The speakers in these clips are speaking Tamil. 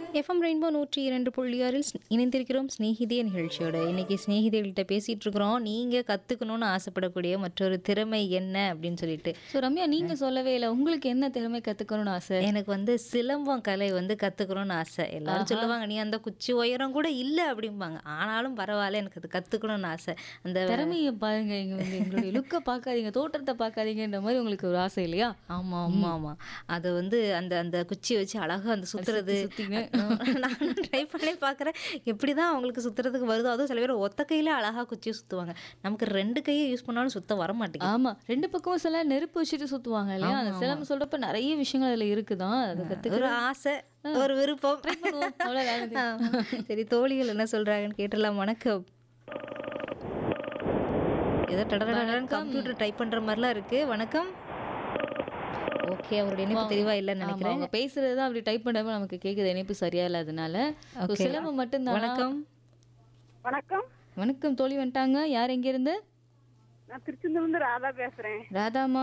எஃப்எம் ரெயின்போ நூற்றி இரண்டு புள்ளி ஆறில் ஸ்- இணைந்திருக்கிறோம் ஸ்நேகிதிய நிகழ்ச்சியோட இன்னைக்கு ஸ்நேகிதிகள்கிட்ட பேசிட்டு இருக்கிறோம் நீங்க கத்துக்கணும்னு ஆசைப்படக்கூடிய மற்றொரு திறமை என்ன அப்படின்னு சொல்லிட்டு ஸோ ரம்யா நீங்க சொல்லவே இல்லை உங்களுக்கு என்ன திறமை கத்துக்கணும்னு ஆசை எனக்கு வந்து சிலம்பம் கலை வந்து கத்துக்கணும்னு ஆசை எல்லாரும் சொல்லுவாங்க நீ அந்த குச்சி உயரம் கூட இல்லை அப்படிம்பாங்க ஆனாலும் பரவாயில்ல எனக்கு அது கத்துக்கணும்னு ஆசை அந்த திறமையை பாருங்க இங்க வந்து எங்களுடைய லுக்கை பார்க்காதீங்க தோற்றத்தை பார்க்காதீங்கன்ற மாதிரி உங்களுக்கு ஒரு ஆசை இல்லையா ஆமா ஆமா ஆமா அது வந்து அந்த அந்த குச்சியை வச்சு அழகா அந்த சுத்துறது சுத்தின்னு. நானும் ட்ரை பண்ணி பார்க்குறேன் எப்படி தான் அவங்களுக்கு சுத்துறதுக்கு வருதோ அதுவும் சில பேர் ஒத்த கையில அழகா குச்சியை சுத்துவாங்க நமக்கு ரெண்டு கையை யூஸ் பண்ணாலும் சுத்த வர மாட்டேங்குது ஆமா ரெண்டு பக்கமும் சில நெருப்பு வச்சுட்டு சுத்துவாங்க இல்லையா அந்த சிலம்பு சொல்றப்ப நிறைய விஷயங்கள் அதுல இருக்குதான் அதை கத்துக்க ஒரு ஆசை ஒரு விருப்பம் அவ்வளவுதான் ஆமா. சரி தோழிகள் என்ன சொல்றாங்கன்னு கேட்டலாம் வணக்கம் ஏதோ டடடடன்னு கம்ப்யூட்டர் டைப் பண்ற மாதிரிலாம் இருக்கு வணக்கம் ஓகே அவருடைய இணைப்பு தெளிவா இல்லைன்னு ஆமா, நினைக்கிறேன் அவங்க பேசுறது தான் அப்படி டைப் பண்ணாம நமக்கு கேக்குது இணைப்பு சரியா இல்லாதனால So, Okay. சிலம்பம் மட்டும்தான் வணக்கம் வணக்கம் வணக்கம் தோழி வந்துட்டாங்க யார் எங்க இருந்து நான் திருச்செந்தூர்லேருந்து ராதா பேசுறேன் ராதாமா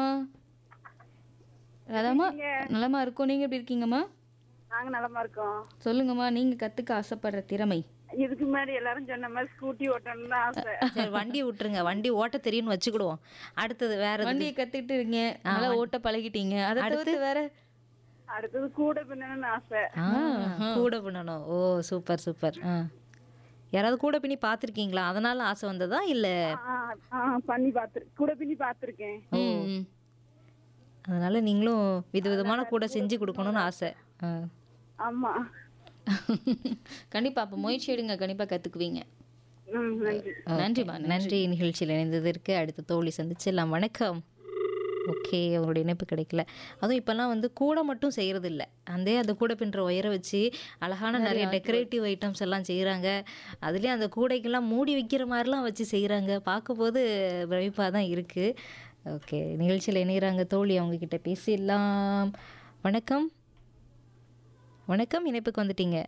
ராதாமா நலமா இருக்கோம் நீங்க எப்படி இருக்கீங்கம்மா நாங்க நலமா இருக்கோம் சொல்லுங்கம்மா நீங்க கத்துக்க ஆசைப்படுற திறமை இதுக்கு முன்னாடி எல்லாரும் சொன்ன மாதிரி ஸ்கூட்டி ஓட்டணும்னு தான் ஆசை சரி வண்டி விட்டுருங்க வண்டி ஓட்ட தெரியும்னு வச்சுக்கிடுவோம் அடுத்தது வேற எதுக்கு? வண்டியை கத்துக்கிட்டு இருக்கீங்க நல்லா ஓட்ட பழகிட்டீங்க அதை தவிர்த்து வேற அடுத்தது கூட பின்னணும்னு ஆசை ஆ, கூட பின்னணும் ஓ சூப்பர் சூப்பர் ஆ யாராவது கூட பின்னி பார்த்துருக்கீங்களா அதனால ஆசை வந்ததா இல்ல ஆ, ஆ, பண்ணி பார்த்து கூட பின்னி பார்த்துருக்கேன் ம். அதனால நீங்களும் விதவிதமான கூட செஞ்சு கொடுக்கணும்னு ஆசை ஆ. ஆமா கண்டிப்பா அப்ப முயற்சி எடுங்க கண்டிப்பா கத்துக்குவீங்க ம் நன்றி நன்றிம்மா நன்றி நிகழ்ச்சியில் இணைந்ததற்கு அடுத்த தோழி சந்திச்சிடலாம் வணக்கம் ஓகே அவங்களுடைய இணைப்பு கிடைக்கல அதுவும் இப்போல்லாம் வந்து கூடை மட்டும் செய்கிறது இல்லை அந்த அந்த கூடை பின்னுற ஒயரை வச்சு அழகான நிறைய டெக்கரேட்டிவ் ஐட்டம்ஸ் எல்லாம் செய்கிறாங்க அதுலேயும் அந்த கூடைக்கெல்லாம் மூடி வைக்கிற மாதிரிலாம் வச்சு செய்கிறாங்க பார்க்கும்போது பிரமிப்பாக தான் இருக்குது ஓகே நிகழ்ச்சியில் இணைகிறாங்க தோழி அவங்க கிட்ட பேசிடலாம் வணக்கம் வணக்கம் இணைப்புக்கு வந்துட்டீங்க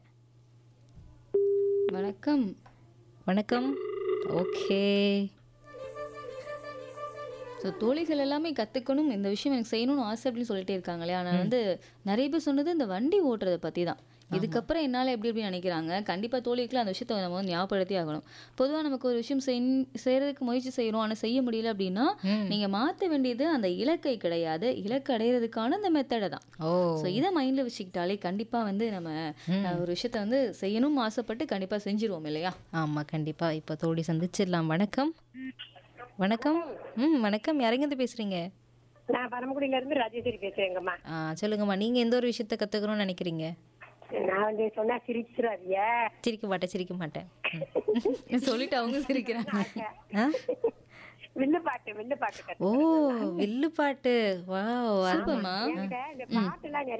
வணக்கம் வணக்கம் ஓகே ஸோ தோழிகள் எல்லாமே கத்துக்கணும் இந்த விஷயம் எனக்கு செய்யணும்னு ஆசை அப்படின்னு சொல்லிட்டே இருக்காங்களே ஆனால் வந்து நிறைய பேர் சொன்னது இந்த வண்டி ஓட்டுறதை பற்றி தான் இதுக்கப்புறம் என்னால் எப்படி எப்படி நினைக்கிறாங்க கண்டிப்பாக தோழிகளுக்கு அந்த விஷயத்தை நம்ம வந்து ஞாபகப்படுத்தி ஆகணும் பொதுவாக நமக்கு ஒரு விஷயம் செய் செய்யறதுக்கு முயற்சி செய்கிறோம் ஆனால் செய்ய முடியல அப்படின்னா நீங்கள் மாற்ற வேண்டியது அந்த இலக்கை கிடையாது இலக்கு அடையிறதுக்கான அந்த மெத்தடை தான் ஓ ஸோ இதை மைண்டில் வச்சுக்கிட்டாலே கண்டிப்பாக வந்து நம்ம அஹ், ஒரு விஷயத்த வந்து செய்யணும்னு ஆசைப்பட்டு கண்டிப்பாக செஞ்சிருவோம் இல்லையா ஆமாம் கண்டிப்பாக இப்போ தோழி சந்திச்சிடலாம் வணக்கம் வணக்கம் ம் வணக்கம் யாரெங்கேருந்து பேசுகிறீங்க நான் பரமக்குடியில இருந்து ராஜேஸ்வரி பேசுறேங்கம்மா ஆ சொல்லுங்கம்மா நீங்கள் எந்த ஒரு விஷயத்த கற்றுக்கணும்னு நினைக்கிறீங்க நான் வந்து சொன்னா சிரிச்சிடாதிய சிரிக்க மாட்டேன் சிரிக்க மாட்டேன் சொல்லிட்டு அவங்க சிரிக்கிறாங்க ஆ வில்லு பாட்டு வில்லு பாட்டு கத்து ஓ வில்லு பாட்டு வா சூப்பர்மா என்கிட்ட இந்த பாட்டு எல்லாம்